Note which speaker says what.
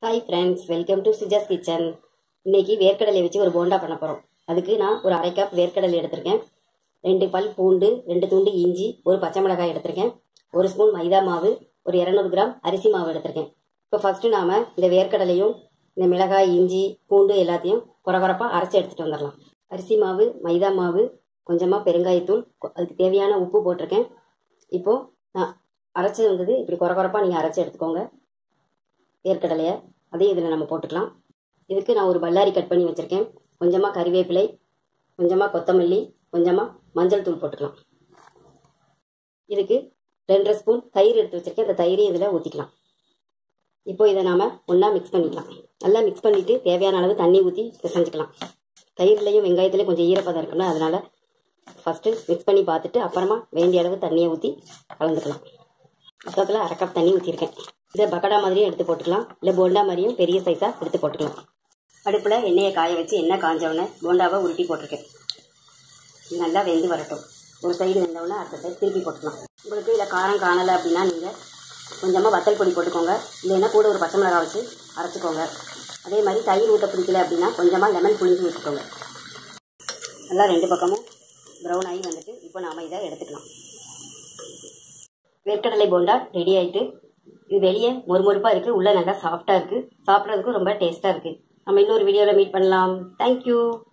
Speaker 1: hi friends welcome to Suja's kitchen இன்னைக்கு வேர்க்கடலை வச்சு ஒரு போண்டா பண்ண போகிறோம் அதுக்கு நான் ஒரு அரை கப் வேர்க்கடலை எடுத்திருக்கேன் ரெண்டு பல் பூண்டு ரெண்டு துண்டு இஞ்சி ஒரு பச்சை மிளகாய் எடுத்திருக்கேன் ஒரு ஸ்பூன் மைதா மாவு ஒரு இரநூறு கிராம் அரிசி மாவு எடுத்திருக்கேன் இப்போ ஃபஸ்ட்டு நாம் இந்த வேர்க்கடலையும் இந்த மிளகாய் இஞ்சி பூண்டு எல்லாத்தையும் குறகுறப்பாக அரைச்சி எடுத்துகிட்டு வந்துடலாம் அரிசி மாவு மைதா மாவு கொஞ்சமாக பெருங்காயத்தூள் கொ- அதுக்கு தேவையான உப்பு போட்டிருக்கேன் இப்போது நான் அரைச்சி வந்தது இப்படி குறகுறப்பாக நீங்கள் அரைச்சி எடுத்துக்கோங்க வேர்க்கடலையை அதையும் இதில் நம்ம போட்டுக்கலாம் இதுக்கு நான் ஒரு பல்லாரி கட் பண்ணி வச்சுருக்கேன் கொஞ்சமாக கறிவேப்பிலை கொஞ்சமாக கொத்தமல்லி கொஞ்சமாக மஞ்சள் தூள் போட்டுக்கலாம் இதுக்கு ரெண்டரை ஸ்பூன் தயிர் எடுத்து வச்சுருக்கேன் அந்த தயிரையும் இதில் ஊற்றிக்கலாம் இப்போ இதை நாம் ஒன்றா மிக்ஸ் பண்ணிக்கலாம் நல்லா மிக்ஸ் பண்ணிவிட்டு தேவையான அளவு தண்ணி ஊற்றி பிசைஞ்சுக்கலாம் தயிர்லையும் வெங்காயத்துலேயும் கொஞ்சம் ஈரப்பதம் இருக்குல்ல அதனால் ஃபஸ்ட்டு மிக்ஸ் பண்ணி பார்த்துட்டு அப்புறமா வேண்டிய அளவு தண்ணியை ஊற்றி கலந்துக்கலாம் மொத்தத்தில் அரை கப் தண்ணி ஊற்றிருக்கேன் இதை பக்கடா மாதிரியும் எடுத்து போட்டுக்கலாம் இல்லை போண்டா மாதிரியும் பெரிய சைஸாக எடுத்து போட்டுக்கலாம் அடுப்பில் எண்ணெயை காய வச்சு எண்ணெய் காஞ்சவுடனே போண்டாவை உருட்டி போட்டிருக்கேன் இது நல்லா வெந்து வரட்டும் ஒரு சைடு வெந்தவுடனே அடுத்த சைடு திருப்பி போட்டுக்கலாம் உங்களுக்கு இதில் காரம் காணலை அப்படின்னா நீங்கள் கொஞ்சமாக வத்தல் பொடி போட்டுக்கோங்க இல்லைன்னா கூட ஒரு பச்சை மிளகாய் வச்சு அரைச்சிக்கோங்க அதே மாதிரி தயிர் ஊற்ற பிடிக்கல அப்படின்னா கொஞ்சமாக லெமன் புளிஞ்சு ஊற்றிக்கோங்க நல்லா ரெண்டு பக்கமும் ப்ரௌன் ஆகி வந்துட்டு இப்போ நாம் இதை எடுத்துக்கலாம் வேர்க்கடலை போண்டா ரெடி ஆயிட்டு இது வெளியே மொறுமொறுப்பாக இருக்குது உள்ளே நல்லா சாஃப்டாக இருக்குது சாப்பிட்றதுக்கும் ரொம்ப டேஸ்ட்டாக இருக்குது நம்ம இன்னொரு வீடியோவில் மீட் பண்ணலாம் தேங்க்யூ